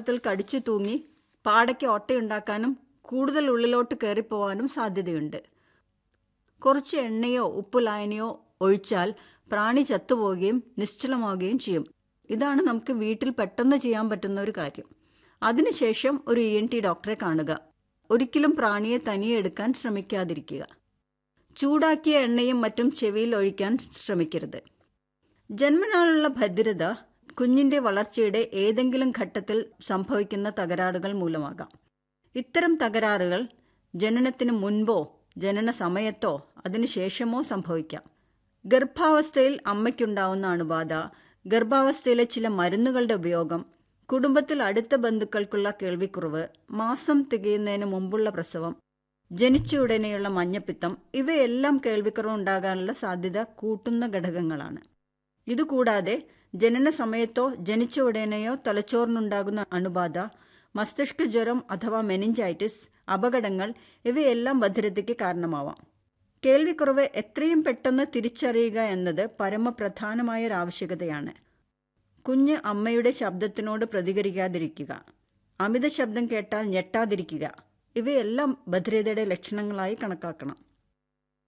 ഭാഗത്തിൽ കടിച്ചു തൂങ്ങി പാടയ്ക്ക് ഓട്ടയുണ്ടാക്കാനും കൂടുതൽ ഉള്ളിലോട്ട് കയറിപ്പോവാനും സാധ്യതയുണ്ട് കുറച്ച് എണ്ണയോ ഉപ്പുലായനിയോ ഒഴിച്ചാൽ പ്രാണി ചത്തുപോവുകയും നിശ്ചലമാവുകയും ചെയ്യും ഇതാണ് നമുക്ക് വീട്ടിൽ പെട്ടെന്ന് ചെയ്യാൻ പറ്റുന്ന ഒരു കാര്യം അതിനുശേഷം ഒരു ഇ എൻ ടി ഡോക്ടറെ കാണുക ഒരിക്കലും പ്രാണിയെ തനിയെ എടുക്കാൻ ശ്രമിക്കാതിരിക്കുക ചൂടാക്കിയ എണ്ണയും മറ്റും ചെവിയിൽ ഒഴിക്കാൻ ശ്രമിക്കരുത് ജന്മനാളുള്ള ഭദ്രത കുഞ്ഞിന്റെ വളർച്ചയുടെ ഏതെങ്കിലും ഘട്ടത്തിൽ സംഭവിക്കുന്ന തകരാറുകൾ മൂലമാകാം ഇത്തരം തകരാറുകൾ ജനനത്തിന് മുൻപോ ജനന സമയത്തോ അതിനുശേഷമോ സംഭവിക്കാം ഗർഭാവസ്ഥയിൽ അമ്മയ്ക്കുണ്ടാവുന്ന അണുബാധ ഗർഭാവസ്ഥയിലെ ചില മരുന്നുകളുടെ ഉപയോഗം കുടുംബത്തിൽ അടുത്ത ബന്ധുക്കൾക്കുള്ള കേൾവിക്കുറവ് മാസം തികയുന്നതിന് മുമ്പുള്ള പ്രസവം ജനിച്ച ഉടനെയുള്ള മഞ്ഞപ്പിത്തം ഇവയെല്ലാം കേൾവിക്കുറവ് ഉണ്ടാകാനുള്ള സാധ്യത കൂട്ടുന്ന ഘടകങ്ങളാണ് ഇതുകൂടാതെ ജനന സമയത്തോ ജനിച്ച ഉടനെയോ തലച്ചോറിനുണ്ടാകുന്ന അണുബാധ മസ്തിഷ്ക ജ്വരം അഥവാ മെനിഞ്ചൈറ്റിസ് അപകടങ്ങൾ ഇവയെല്ലാം ഭദ്രതയ്ക്ക് കാരണമാവാം കേൾവിക്കുറവ് എത്രയും പെട്ടെന്ന് തിരിച്ചറിയുക എന്നത് പരമപ്രധാനമായ ഒരു ആവശ്യകതയാണ് കുഞ്ഞ് അമ്മയുടെ ശബ്ദത്തിനോട് പ്രതികരിക്കാതിരിക്കുക അമിത ശബ്ദം കേട്ടാൽ ഞെട്ടാതിരിക്കുക ഇവയെല്ലാം ഭദ്രതയുടെ ലക്ഷണങ്ങളായി കണക്കാക്കണം